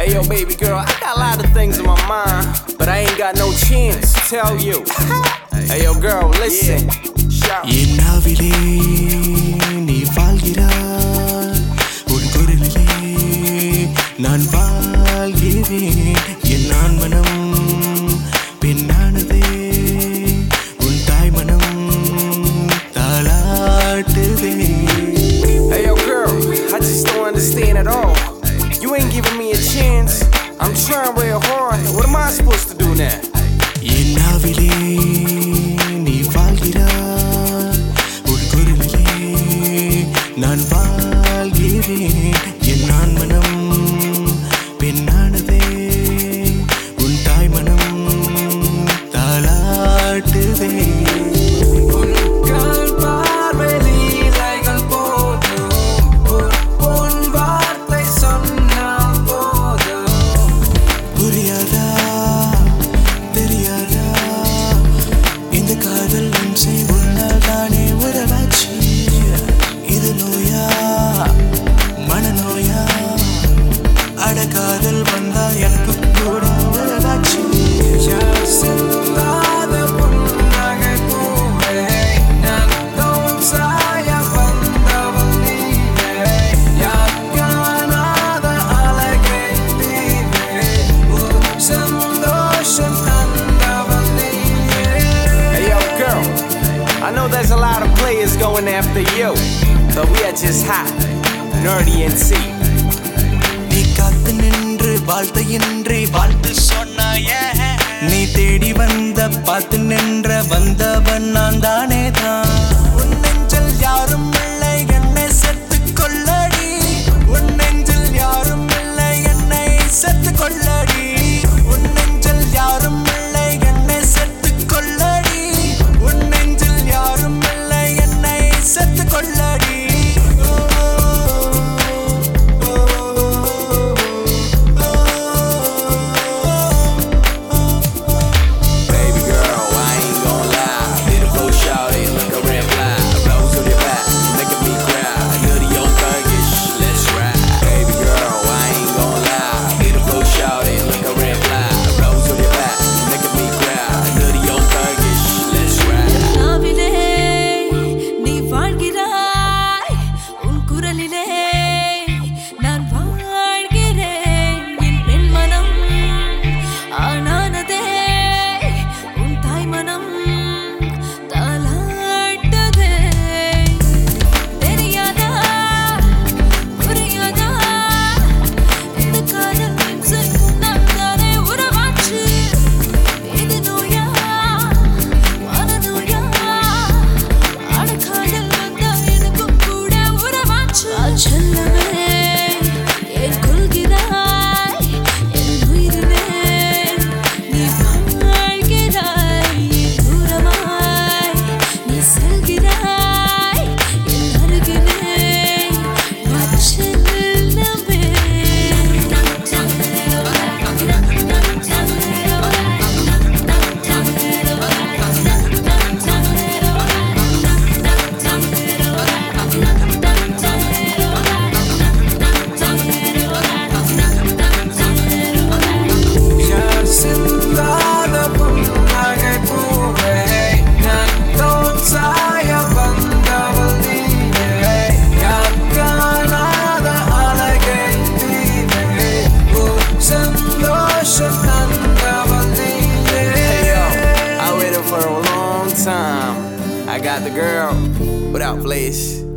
Hey yo, baby girl, I got a lot of things in my mind, but I ain't got no chance to tell you. hey yo, girl, listen. Shout. என் நாவிலே நீ வாழ்கிறாய் உன் குரலிலே நான் வாழ்கிறேன் என் நான் மனம் பெண்ணானதே உன் தாய் மனம் தாளாட்டுதே Hey yo, girl, I just don't understand at all. You ain't giving me a chance. I'm trying real hard. What am I supposed to do now? என் நாவிலே நீ வாழ்கிறாய் உன் குரலிலே நான் வாழ்கிறேன் என் நான் மனம் பெண்ணானதே உன் தாய் மனம் தாளாட்டுதே உன்கால் பார்வை லீலைகள் போதும். ஒரு பொன் வார்த்தை சொன்னால் போதும். புரியாதா தெரியாதா இந்த காதல் இம்சை உன்னால் தானே உறவாச்சு இது நோயா மனநோயா அட காதல் வந்தா எனக்கு கூட உறவாச்சு யார் சிந்தாத புன்னகை பூவே. நான் தோன் சாய வந்தவள் நீயே. யார் காணாத அழகை தீவே. ஒரு சந்தோஷம் தந்தவள் நீயே. Hey yo, girl, I know there's a lot of players going after you, but we are just hot, nerdy and see. நீ காத்து நின்று வாழ்த்த என்று வாழ்த்து சொன்னாயே நீ தேடி வந்த பார்த்து நின்ற வந்தவன் நான் தானே தான் உன் நெஞ்சில் யாரும் இல்லை என்னை செத்து கொள்ளடி உன் நெஞ்சில் யாரும் இல்லை என்னை செத்து கொள்ளடி உன் நெஞ்சில் யாரும் இல்லை என்னை செத்து கொள்ளடி உன் நெஞ்சில் யாரும் இல்லை என்னை செத்து கொள்ளடி Baby girl, I ain't gon' lie. Beautiful shawty, look a red fly. Rose on your back, making me cry. Nutty on Turkish, let's ride. Baby girl, I ain't gon' lie. Beautiful shawty, look a red fly. Rose on your back, making me cry. Nutty on Turkish, let's ride. நாவிலே நீ வாழ்கிறாய் உன் குரலிலே நான் வாழ்கிறேன் என் பெண் மனம் ஆனானதே உன் தாய் மனம் தாளாட்டுதே தெரியாதா புரியாதா இந்த காதல் நான் தானே உறவாச்சு இது நோயா மனநோயா அடக்காதல் வந்தா எனக்கும் கூட உறவாச்சு செல்லமே என் கொள்கிறாய் என் உயிரிலே நீ வாழ்கிறாய் என் தூரமாய் நீ செல்கிறாய் என் அருகிலே யார் சிந்தாத புன்னகை பூவே. நான் தோன் சாய வந்தவள் நீயே. யார் காணாத அழகை தீவே. ஒரு சந்தோஷம் தந்தவள் நீயே. Hey yo, I waited for a long time. I got the girl without flesh.